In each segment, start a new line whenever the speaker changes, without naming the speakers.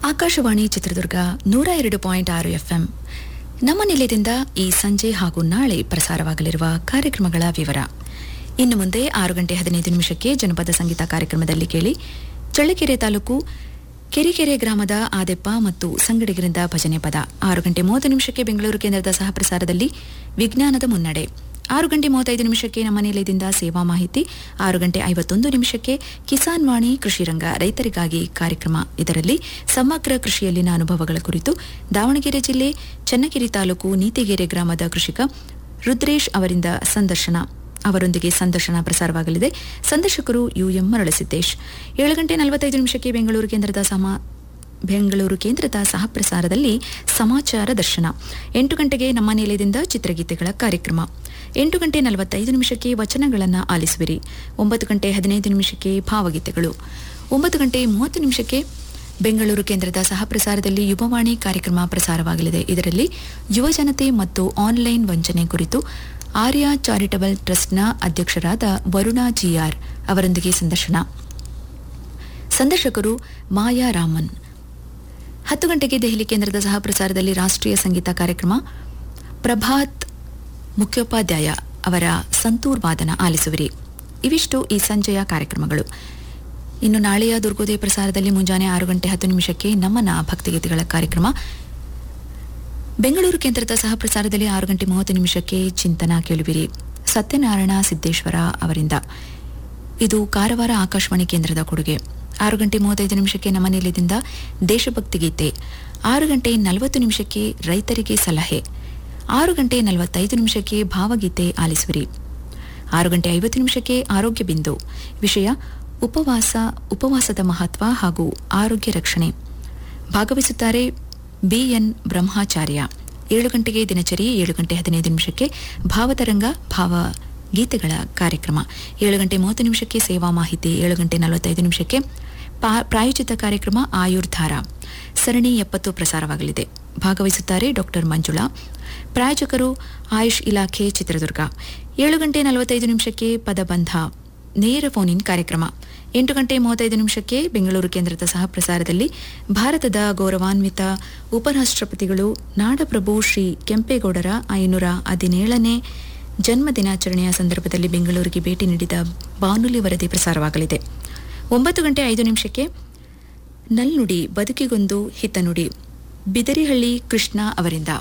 ಆಕಾಶವಾಣಿ ಚಿತ್ರದುರ್ಗ ನೂರ ಎರಡು ಪಾಯಿಂಟ್ ಆರು ಎಫ್ಎಂ ನಮ್ಮ ನಿಲಯದಿಂದ ಈ ಸಂಜೆ ಹಾಗೂ ನಾಳೆ ಪ್ರಸಾರವಾಗಲಿರುವ ಕಾರ್ಯಕ್ರಮಗಳ ವಿವರ ಇನ್ನು ಮುಂದೆ ಆರು ಗಂಟೆ ಹದಿನೈದು ನಿಮಿಷಕ್ಕೆ ಜನಪದ ಸಂಗೀತ ಕಾರ್ಯಕ್ರಮದಲ್ಲಿ ಕೇಳಿ ಚಳ್ಳಕೆರೆ ತಾಲೂಕು ಕೆರಿಕೆರೆ ಗ್ರಾಮದ ಆದೆಪ್ಪ ಮತ್ತು ಸಂಗಡಿಗರಿಂದ ಭಜನೆ ಪದ ಆರು ಗಂಟೆ ಮೂವತ್ತು ನಿಮಿಷಕ್ಕೆ ಬೆಂಗಳೂರು ಕೇಂದ್ರದ ಸಹ ಪ್ರಸಾರದಲ್ಲಿ ವಿಜ್ಞಾನದ ಮುನ್ನಡೆ ಆರು ಗಂಟೆ ಮೂವತ್ತೈದು ನಿಮಿಷಕ್ಕೆ ನಮ್ಮ ನಿಲಯದಿಂದ ಸೇವಾ ಮಾಹಿತಿ ಆರು ಗಂಟೆ ಐವತ್ತೊಂದು ನಿಮಿಷಕ್ಕೆ ಕಿಸಾನ್ ವಾಣಿ ಕೃಷಿ ರಂಗ ರೈತರಿಗಾಗಿ ಕಾರ್ಯಕ್ರಮ ಇದರಲ್ಲಿ ಸಮಗ್ರ ಕೃಷಿಯಲ್ಲಿನ ಅನುಭವಗಳ ಕುರಿತು ದಾವಣಗೆರೆ ಜಿಲ್ಲೆ ಚನ್ನಗಿರಿ ತಾಲೂಕು ನೀತಿಗೆರೆ ಗ್ರಾಮದ ಕೃಷಿಕ ರುದ್ರೇಶ್ ಅವರಿಂದ ಸಂದರ್ಶನ ಅವರೊಂದಿಗೆ ಸಂದರ್ಶನ ಪ್ರಸಾರವಾಗಲಿದೆ ಸಂದರ್ಶಕರು ಯುಎಂ ಮರಳಸಿದ್ದೇಶ್ ಏಳು ಗಂಟೆ ನಲವತ್ತೈದು ನಿಮಿಷಕ್ಕೆ ಬೆಂಗಳೂರು ಕೇಂದ್ರದ ಸಮ ಬೆಂಗಳೂರು ಕೇಂದ್ರದ ಸಹ ಪ್ರಸಾರದಲ್ಲಿ ಸಮಾಚಾರ ದರ್ಶನ ಎಂಟು ಗಂಟೆಗೆ ನಮ್ಮ ನಿಲಯದಿಂದ ಚಿತ್ರಗೀತೆಗಳ ಕಾರ್ಯಕ್ರಮ ಎಂಟು ಗಂಟೆ ನಲವತ್ತೈದು ನಿಮಿಷಕ್ಕೆ ವಚನಗಳನ್ನು ಆಲಿಸುವಿರಿ ಒಂಬತ್ತು ಗಂಟೆ ಹದಿನೈದು ನಿಮಿಷಕ್ಕೆ ಭಾವಗೀತೆಗಳು ಒಂಬತ್ತು ಗಂಟೆ ಮೂವತ್ತು ನಿಮಿಷಕ್ಕೆ ಬೆಂಗಳೂರು ಕೇಂದ್ರದ ಸಹ ಪ್ರಸಾರದಲ್ಲಿ ಯುವವಾಣಿ ಕಾರ್ಯಕ್ರಮ ಪ್ರಸಾರವಾಗಲಿದೆ ಇದರಲ್ಲಿ ಯುವ ಜನತೆ ಮತ್ತು ಆನ್ಲೈನ್ ವಂಚನೆ ಕುರಿತು ಆರ್ಯ ಚಾರಿಟಬಲ್ ಟ್ರಸ್ಟ್ನ ಅಧ್ಯಕ್ಷರಾದ ವರುಣಾ ಜಿಆರ್ ಅವರೊಂದಿಗೆ ಸಂದರ್ಶನ ಸಂದರ್ಶಕರು ಮಾಯಾ ರಾಮನ್ ಹತ್ತು ಗಂಟೆಗೆ ದೆಹಲಿ ಕೇಂದ್ರದ ಸಹ ಪ್ರಸಾರದಲ್ಲಿ ರಾಷ್ಟ್ರೀಯ ಸಂಗೀತ ಕಾರ್ಯಕ್ರಮ ಪ್ರಭಾತ್ ಮುಖ್ಯೋಪಾಧ್ಯಾಯ ಅವರ ಸಂತೂರ್ ವಾದನ ಆಲಿಸುವಿರಿ ಇವಿಷ್ಟು ಈ ಸಂಜೆಯ ಕಾರ್ಯಕ್ರಮಗಳು ಇನ್ನು ನಾಳೆಯ ದುರ್ಗೋದಯ ಪ್ರಸಾರದಲ್ಲಿ ಮುಂಜಾನೆ ಆರು ಗಂಟೆ ಹತ್ತು ನಿಮಿಷಕ್ಕೆ ನಮನ ಭಕ್ತಿಗೀತೆಗಳ ಕಾರ್ಯಕ್ರಮ ಬೆಂಗಳೂರು ಕೇಂದ್ರದ ಸಹ ಪ್ರಸಾರದಲ್ಲಿ ಆರು ಗಂಟೆ ಮೂವತ್ತು ನಿಮಿಷಕ್ಕೆ ಚಿಂತನ ಕೇಳುವಿರಿ ಸತ್ಯನಾರಾಯಣ ಸಿದ್ದೇಶ್ವರ ಅವರಿಂದ ಇದು ಕಾರವಾರ ಆಕಾಶವಾಣಿ ಕೇಂದ್ರದ ಕೊಡುಗೆ ಆರು ಗಂಟೆ ಮೂವತ್ತೈದು ನಿಮಿಷಕ್ಕೆ ನಮ್ಮ ನಿಲಯದಿಂದ ದೇಶಭಕ್ತಿ ಗೀತೆ ಆರು ಗಂಟೆ ನಲವತ್ತು ನಿಮಿಷಕ್ಕೆ ರೈತರಿಗೆ ಸಲಹೆ ಆರು ಗಂಟೆ ನಲವತ್ತೈದು ನಿಮಿಷಕ್ಕೆ ಭಾವಗೀತೆ ಆಲಿಸುವಿರಿ ಆರು ಗಂಟೆ ಐವತ್ತು ನಿಮಿಷಕ್ಕೆ ಆರೋಗ್ಯ ಬಿಂದು ವಿಷಯ ಉಪವಾಸ ಉಪವಾಸದ ಮಹತ್ವ ಹಾಗೂ ಆರೋಗ್ಯ ರಕ್ಷಣೆ ಭಾಗವಹಿಸುತ್ತಾರೆ ಬಿಎನ್ ಬ್ರಹ್ಮಾಚಾರ್ಯ ಏಳು ಗಂಟೆಗೆ ದಿನಚರಿ ಏಳು ಗಂಟೆ ಹದಿನೈದು ನಿಮಿಷಕ್ಕೆ ಭಾವತರಂಗ ಭಾವ ಗೀತೆಗಳ ಕಾರ್ಯಕ್ರಮ ಏಳು ಗಂಟೆ ಮೂವತ್ತು ನಿಮಿಷಕ್ಕೆ ಸೇವಾ ಮಾಹಿತಿ ಏಳು ಗಂಟೆ ನಲವತ್ತೈದು ನಿಮಿಷಕ್ಕೆ ಪಾ- ಪ್ರಾಯೋಜಿತ ಕಾರ್ಯಕ್ರಮ ಆಯುರ್ಧಾರ ಸರಣಿ ಎಪ್ಪತ್ತು ಪ್ರಸಾರವಾಗಲಿದೆ ಭಾಗವಹಿಸುತ್ತಾರೆ ಡಾಕ್ಟರ್ ಮಂಜುಳಾ ಪ್ರಾಯೋಜಕರು ಆಯುಷ್ ಇಲಾಖೆ ಚಿತ್ರದುರ್ಗ ಏಳು ಗಂಟೆ ನಲವತ್ತೈದು ನಿಮಿಷಕ್ಕೆ ಪದಬಂಧ ನೇರ ಫೋನ್ ಇನ್ ಕಾರ್ಯಕ್ರಮ ಎಂಟು ಗಂಟೆ ಮೂವತ್ತೈದು ನಿಮಿಷಕ್ಕೆ ಬೆಂಗಳೂರು ಕೇಂದ್ರದ ಸಹ ಪ್ರಸಾರದಲ್ಲಿ ಭಾರತದ ಗೌರವಾನ್ವಿತ ಉಪರಾಷ್ಟ್ರಪತಿಗಳು ನಾಡಪ್ರಭು ಶ್ರೀ ಕೆಂಪೇಗೌಡರ ಐನೂರ ಹದಿನೇಳನೇ ಜನ್ಮ ದಿನಾಚರಣೆಯ ಸಂದರ್ಭದಲ್ಲಿ ಬೆಂಗಳೂರಿಗೆ ಭೇಟಿ ನೀಡಿದ ಬಾನುಲಿ ವರದಿ ಪ್ರಸಾರವಾಗಲಿದೆ ಒಂಬತ್ತು ಗಂಟೆ ಐದು ನಿಮಿಷಕ್ಕೆ ನಲ್ನುಡಿ ಬದುಕಿಗೊಂದು ಹಿತನುಡಿ ಬಿದರಿಹಳ್ಳಿ ಕೃಷ್ಣ ಅವರಿಂದ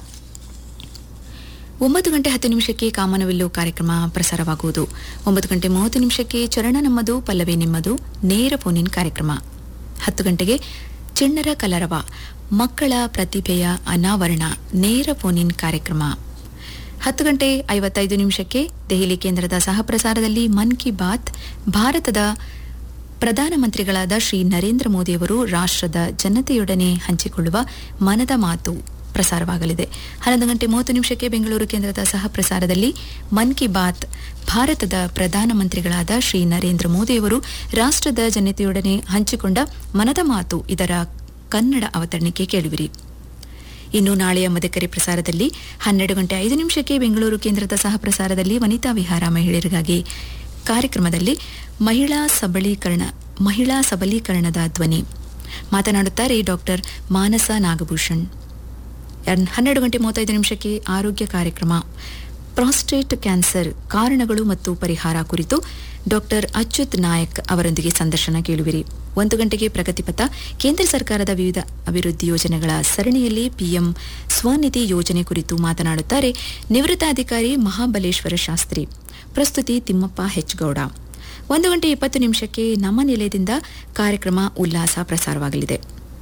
ಒಂಬತ್ತು ಗಂಟೆ ಹತ್ತು ನಿಮಿಷಕ್ಕೆ ಕಾಮನವಿಲ್ಲು ಕಾರ್ಯಕ್ರಮ ಪ್ರಸಾರವಾಗುವುದು ಒಂಬತ್ತು ಗಂಟೆ ಮೂವತ್ತು ನಿಮಿಷಕ್ಕೆ ಚರಣ ನಮ್ಮದು ಪಲ್ಲವಿ ನಿಮ್ಮದು ನೇರ ಫೋನ್ ಇನ್ ಕಾರ್ಯಕ್ರಮ ಹತ್ತು ಗಂಟೆಗೆ ಚಿಣ್ಣರ ಕಲರವ ಮಕ್ಕಳ ಪ್ರತಿಭೆಯ ಅನಾವರಣ ನೇರ ಫೋನ್ ಇನ್ ಕಾರ್ಯಕ್ರಮ ಹತ್ತು ಗಂಟೆ ಐವತ್ತೈದು ನಿಮಿಷಕ್ಕೆ ದೆಹಲಿ ಕೇಂದ್ರದ ಸಹ ಪ್ರಸಾರದಲ್ಲಿ ಮನ್ ಕಿ ಬಾತ್ ಭಾರತದ ಪ್ರಧಾನಮಂತ್ರಿಗಳಾದ ಶ್ರೀ ನರೇಂದ್ರ ಮೋದಿಯವರು ರಾಷ್ಟ್ರದ ಜನತೆಯೊಡನೆ ಹಂಚಿಕೊಳ್ಳುವ ಮನದ ಮಾತು ಪ್ರಸಾರವಾಗಲಿದೆ ಹನ್ನೊಂದು ಗಂಟೆ ಮೂವತ್ತು ನಿಮಿಷಕ್ಕೆ ಬೆಂಗಳೂರು ಕೇಂದ್ರದ ಸಹ ಪ್ರಸಾರದಲ್ಲಿ ಮನ್ ಕಿ ಬಾತ್ ಭಾರತದ ಪ್ರಧಾನಮಂತ್ರಿಗಳಾದ ಶ್ರೀ ನರೇಂದ್ರ ಮೋದಿಯವರು ರಾಷ್ಟ್ರದ ಜನತೆಯೊಡನೆ ಹಂಚಿಕೊಂಡ ಮನದ ಮಾತು ಇದರ ಕನ್ನಡ ಅವತರಣಿಕೆ ಕೇಳುವಿರಿ ಇನ್ನು ನಾಳೆಯ ಮದಕರೆ ಪ್ರಸಾರದಲ್ಲಿ ಹನ್ನೆರಡು ಗಂಟೆ ಐದು ನಿಮಿಷಕ್ಕೆ ಬೆಂಗಳೂರು ಕೇಂದ್ರದ ಸಹ ಪ್ರಸಾರದಲ್ಲಿ ವನಿತಾ ವಿಹಾರ ಮಹಿಳೆಯರಿಗಾಗಿ ಕಾರ್ಯಕ್ರಮದಲ್ಲಿ ಮಹಿಳಾ ಸಬಲೀಕರಣ ಮಹಿಳಾ ಸಬಲೀಕರಣದ ಧ್ವನಿ ಮಾತನಾಡುತ್ತಾರೆ ಡಾಕ್ಟರ್ ಮಾನಸ ನಾಗಭೂಷಣ್ ಎನ್- ಹನ್ನೆರಡು ಗಂಟೆ ಮೂವತ್ತೈದು ನಿಮಿಷಕ್ಕೆ ಆರೋಗ್ಯ ಕಾರ್ಯಕ್ರಮ ಪ್ರಾಸ್ಟೇಟ್ ಕ್ಯಾನ್ಸರ್ ಕಾರಣಗಳು ಮತ್ತು ಪರಿಹಾರ ಕುರಿತು ಡಾಕ್ಟರ್ ಅಚ್ಯುತ್ ನಾಯಕ್ ಅವರೊಂದಿಗೆ ಸಂದರ್ಶನ ಕೇಳುವಿರಿ ಒಂದು ಗಂಟೆಗೆ ಪ್ರಗತಿಪಥ ಕೇಂದ್ರ ಸರ್ಕಾರದ ವಿವಿಧ ಅಭಿವೃದ್ಧಿ ಯೋಜನೆಗಳ ಸರಣಿಯಲ್ಲಿ ಪಿಎಂ ಸ್ವನಿಧಿ ಯೋಜನೆ ಕುರಿತು ಮಾತನಾಡುತ್ತಾರೆ ನಿವೃತ್ತ ಅಧಿಕಾರಿ ಮಹಾಬಲೇಶ್ವರ ಶಾಸ್ತ್ರಿ ಪ್ರಸ್ತುತಿ ತಿಮ್ಮಪ್ಪ ಹೆಚ್ಗೌಡ ಒಂದು ಗಂಟೆ ಇಪ್ಪತ್ತು ನಿಮಿಷಕ್ಕೆ ನಮ್ಮ ನಿಲಯದಿಂದ ಕಾರ್ಯಕ್ರಮ ಉಲ್ಲಾಸ ಪ್ರಸಾರವಾಗಲಿದೆ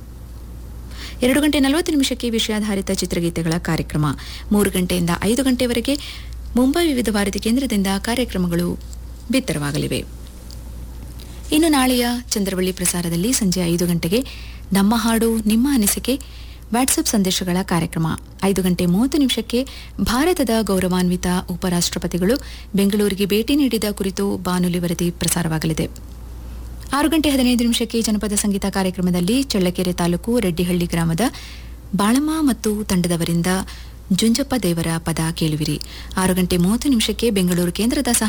ಎರಡು ಗಂಟೆ ನಲವತ್ತು ನಿಮಿಷಕ್ಕೆ ವಿಷಯಾಧಾರಿತ ಚಿತ್ರಗೀತೆಗಳ ಕಾರ್ಯಕ್ರಮ ಮೂರು ಗಂಟೆಯಿಂದ ಐದು ಗಂಟೆವರೆಗೆ ಮುಂಬೈ ವಿವಿಧ ಭಾರತಿ ಕೇಂದ್ರದಿಂದ ಕಾರ್ಯಕ್ರಮಗಳು ಬಿತ್ತರವಾಗಲಿವೆ ಇನ್ನು ನಾಳೆಯ ಚಂದ್ರವಳ್ಳಿ ಪ್ರಸಾರದಲ್ಲಿ ಸಂಜೆ ಐದು ಗಂಟೆಗೆ ನಮ್ಮ ಹಾಡು ನಿಮ್ಮ ಅನಿಸಿಕೆ ವಾಟ್ಸಪ್ ಸಂದೇಶಗಳ ಕಾರ್ಯಕ್ರಮ ಐದು ಗಂಟೆ ಮೂವತ್ತು ನಿಮಿಷಕ್ಕೆ ಭಾರತದ ಗೌರವಾನ್ವಿತ ಉಪರಾಷ್ಟ್ರಪತಿಗಳು ಬೆಂಗಳೂರಿಗೆ ಭೇಟಿ ನೀಡಿದ ಕುರಿತು ಬಾನುಲಿ ವರದಿ ಪ್ರಸಾರವಾಗಲಿದೆ ಆರು ಗಂಟೆ ಹದಿನೈದು ನಿಮಿಷಕ್ಕೆ ಜನಪದ ಸಂಗೀತ ಕಾರ್ಯಕ್ರಮದಲ್ಲಿ ಚಳ್ಳಕೆರೆ ತಾಲೂಕು ರೆಡ್ಡಿಹಳ್ಳಿ ಗ್ರಾಮದ ಬಾಳಮ್ಮ ಮತ್ತು ತಂಡದವರಿಂದ ಜುಂಜಪ್ಪ ದೇವರ ಪದ ಕೇಳುವಿರಿ ಆರು ಗಂಟೆ ಮೂವತ್ತು ನಿಮಿಷಕ್ಕೆ ಬೆಂಗಳೂರು ಕೇಂದ್ರದ ಸಹ